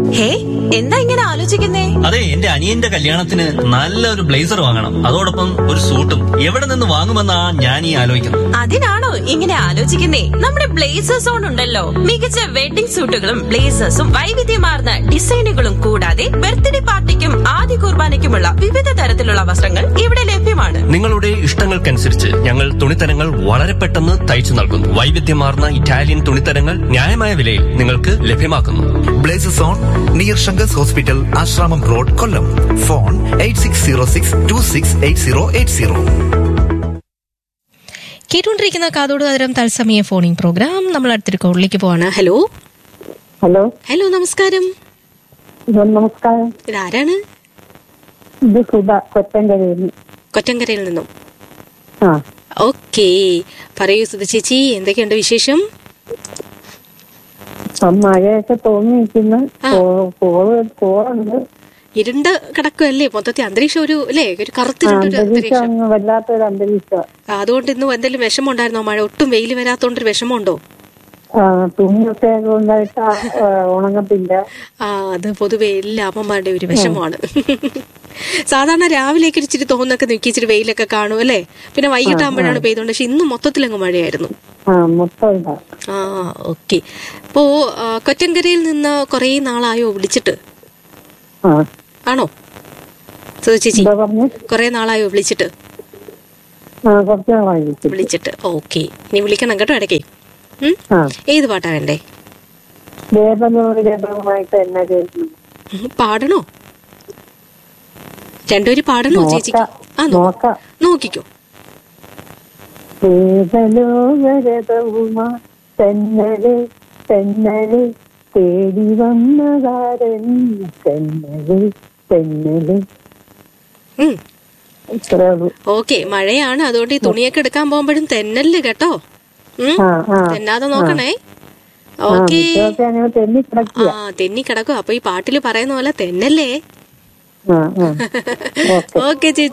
ഹേ എന്താ ഇങ്ങനെ ആലോചിക്കുന്നേ അതെ എന്റെ അനിയന്റെ കല്യാണത്തിന് നല്ലൊരു ബ്ലേസർ വാങ്ങണം അതോടൊപ്പം ഒരു സൂട്ടും എവിടെ നിന്ന് വാങ്ങുമെന്നാ ഞാൻ ഈ ആലോചിക്കുന്നത് അതിനാണോ ഇങ്ങനെ ആലോചിക്കുന്നേ നമ്മുടെ ബ്ലേസേഴ്സ് സോൺ ഉണ്ടല്ലോ മികച്ച വെഡിംഗ് സൂട്ടുകളും ബ്ലേസേഴ്സും വൈവിധ്യമാർന്ന ഡിസൈനുകളും കൂടാതെ ബർത്ത്ഡേ പാർട്ടിക്കും ആദ്യ കുർബാനയ്ക്കുമുള്ള വിവിധ തരത്തിലുള്ള വസ്ത്രങ്ങൾ ഇവിടെ ലഭ്യമാണ് നിങ്ങളുടെ ഇഷ്ടങ്ങൾക്കനുസരിച്ച് ഞങ്ങൾ തുണിത്തരങ്ങൾ വളരെ പെട്ടെന്ന് തയ്ച്ചു നൽകുന്നു വൈവിധ്യമാർന്ന ഇറ്റാലിയൻ തുണിത്തരങ്ങൾ ന്യായമായ വിലയിൽ നിങ്ങൾക്ക് ലഭ്യമാക്കുന്നു Blazes on near Sankar's hospital Asramam road Kollam phone eight six zero six two six eight zero eight zero കേട്ടുകൊണ്ടിരിക്കുന്ന കാതോട് കാതരം തത്സമയ ഫോണിംഗ് പ്രോഗ്രാം നമ്മൾ അടുത്തൊരു കോളിലേക്ക് പോവാണ് ഹലോ ഹലോ ഹലോ നമസ്കാരം നമസ്കാരം ഇതാരാണ് ഇത് സുധ കൊറ്റങ്കരയിൽ കൊറ്റങ്കരയിൽ നിന്നും ആ ഓക്കെ പറയൂ സുധ ചേച്ചി എന്തൊക്കെയുണ്ട് വിശേഷം ഇപ്പം മഴയൊക്കെ തോന്നിയിരിക്കുന്നു ആ. കോ- കോള് കോളുണ്ട് ഇരുണ്ട് കിടക്കുമല്ലേ മൊത്തത്തിൽ അന്തരീക്ഷം ഒരു അല്ലേ ഒരു ആ, കറുത്തിരുണ്ടൊരു അന്തരീക്ഷം അന്തരീക്ഷം അങ്ങ് വല്ലാത്തൊരു അന്തരീക്ഷം ആ, അതുകൊണ്ട് ഇന്ന് എന്തെങ്കിലും വിഷമം ഉണ്ടായിരുന്നോ മഴ ഒട്ടും വെയിൽ വരാത്തോണ്ടൊരു വിഷമമുണ്ടോ ആ, തുണിയൊക്കെ ഉണ്ടായിട്ട് ഉണങ്ങത്തില്ല ആ അത് പൊതുവെ എല്ലാ അമ്മമാരുടെ ഒരു വിഷമമാണ് സാധാരണ രാവിലേക്ക് ഇച്ചിരി തോന്നൊക്കെ നിൽക്കി ഇച്ചിരി വെയിലൊക്കെ കാണും അല്ലേ പിന്നെ വൈകിട്ടാകുമ്പോഴാണ് പെയ്തുകൊണ്ട് പക്ഷെ ഇന്ന് മൊത്തത്തിലങ്ങ് മഴയായിരുന്നു ആ മൊത്തം ഇല്ല ആ ഓക്കെ അപ്പോ ആ, കൊറ്റങ്കരയിൽ നിന്ന് കുറേ നാളായോ വിളിച്ചിട്ട് ആ ആണോ സുധ ചേച്ചി എന്താ പറഞ്ഞു കുറേ നാളായോ വിളിച്ചിട്ട് ആ കുറച്ച് നാളായിരിക്കും വിളിച്ചിട്ട് ഓക്കെ ഇനി വിളിക്കണം കേട്ടോ ഇടയ്ക്ക് ഉം? ആ ഏത് പാട്ടാ വേണ്ടേ ദേവനോട് ദേവമായിട്ട് എന്നാ ചെയ്യുന്നു ഉം, പാടണോ രണ്ടുപേരും പാടണോ ചേച്ചിക്ക് ആ നോ- നോക്കാം നോക്കിക്കോ ദേവലോകരഥവുമാ തെന്നല് തെന്നല് തേടി വന്നതാരൻ തെന്നല് തെന്നല് ഉം ഇത്രേ ഉള്ളൂ ഓക്കെ മഴയാണ് അതുകൊണ്ട് ഈ തുണിയൊക്കെ എടുക്കാൻ പോകുമ്പോഴും തെന്നല് കേട്ടോ ഉം ആ ആ തെന്നാതെ നോക്കണേ ആ ഓക്കെ മിക്കവാറും അങ്ങനെ തെന്നി ആ കിടക്കുക തെന്നി കിടക്കും അപ്പൊ ഈ പാട്ടില് പറയുന്ന പോലെ തെന്നല്ലേ ആ ആ ഓക്കെ ഓക്കെ ചേച്ചി